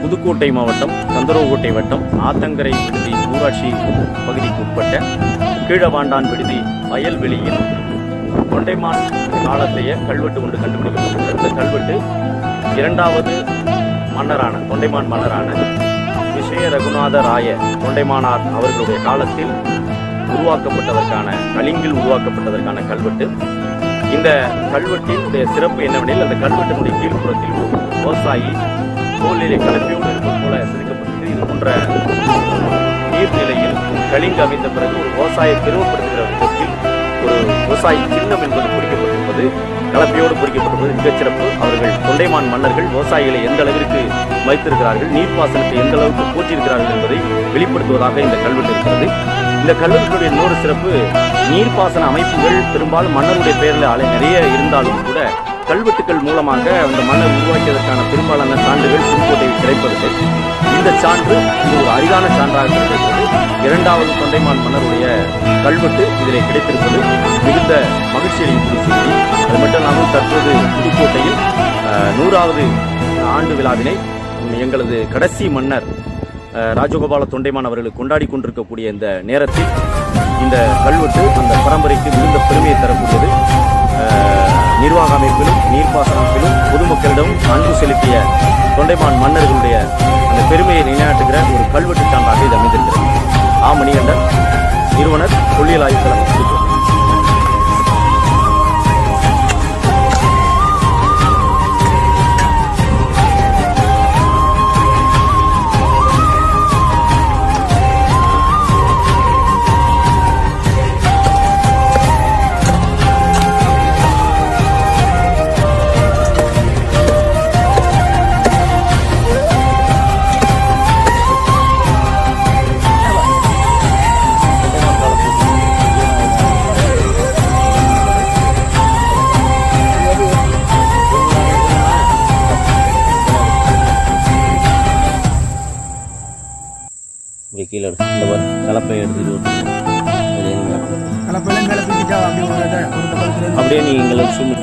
புதுக்கோட்டை மாவட்டம் கந்தரோகோட்டை வட்டம் ஆத்தங்கரை விடுதி ஊராட்சி பகுதிக்கு உட்பட்ட கீழவாண்டான் விடுதி வயல்வெளியில் தொண்டைமான் காலத்தைய கல்வெட்டு ஒன்று கண்டுபிடிக்கப்பட்டது இந்த கல்வெட்டு இரண்டாவது மன்னரான தொண்டைமான் மன்னரான விஷய ரகுநாத ராய தொண்டைமானார் அவர்களுடைய காலத்தில் உருவாக்கப்பட்டதற்கான கலிங்கில் உருவாக்கப்பட்டதற்கான கல்வெட்டு இந்த கல்வெட்டினுடைய சிறப்பு என்னவெனில் அந்த கல்வெட்டினுடைய கீழ்ப்புறத்தில் ஒரு விவசாயி தோல்நிலை கலப்பியோடு இருப்பது போல செதுக்கப்பட்டது இது போன்ற நீர்நிலையில் கலிங்கு அமைந்த பிறகு ஒரு விவசாய பெருமைப்படுத்துகிற விதத்தில் ஒரு விவசாயி சின்னம் என்பது குறிக்கப்பட்டிருப்பது கலப்பையோடு குறிக்கப்பட்டிருப்பது மிகச்சிறப்பு அவர்கள் தொண்டைமான் மன்னர்கள் விவசாயிகளை எந்த அளவிற்கு வைத்திருக்கிறார்கள் நீர்ப்பாசனத்தை எந்த அளவுக்கு போற்றியிருக்கிறார்கள் என்பதை வெளிப்படுத்துவதாக இந்த கல்வெட்டு இருக்கிறது இந்த கல்வெட்டுடைய இன்னொரு சிறப்பு நீர்ப்பாசன அமைப்புகள் பெரும்பாலும் மன்னருடைய பெயரில் அலை நிறைய இருந்தாலும் கூட கல்வெட்டுக்கள் மூலமாக அந்த மன்னர் உருவாக்கியதற்கான பெரும்பாலான சான்றுகள் புதுக்கோட்டையில் கிடைப்பதில்லை இந்த சான்று இது ஒரு அரிதான சான்றாக கிடைக்கிறது இரண்டாவது தொண்டைமான் மன்னருடைய கல்வெட்டு இதில் கிடைத்திருப்பது மிகுந்த மகிழ்ச்சி அளிக்கும் செய்தி அது மட்டும் இல்லாமல் தற்போது புதுக்கோட்டையில் அஹ், நூறாவது ஆண்டு விழாவினை எங்களது கடைசி மன்னர் அஹ், ராஜகோபால தொண்டைமான் அவர்கள் கொண்டாடி கொண்டிருக்கக்கூடிய இந்த நேரத்தில் இந்த கல்வெட்டு அந்த பரம்பரைக்கு மிகுந்த பெருமையை தரக்கூடியது அஹ், நிர்வாக அமைப்பிலும் நீர்ப்பாசன அமைப்பிலும் பொதுமக்களிடம் அன்பு செலுத்திய தொண்டைமான் மன்னர்களுடைய அந்த பெருமையை நிலைநாட்டுகிற ஒரு கல்வெட்டு சான்றாக இது அமைந்திருக்கிறது ஆ மணிகண்டன் நிறுவனர் தொல்லியல் ஆய்வு கழகம் புதுக்கோட்டை இங்கே கீழே எடு. இந்த பாரு கலப்பை எடுத்துட்டு வந்து. இது என்ன? கலப்பெல்லாம் மேலே தூக்கிட்டா அப்படி ஒரு இதை ஒரு பக்கத்துல இருந்து அப்படியே நீ எங்களை சும்மா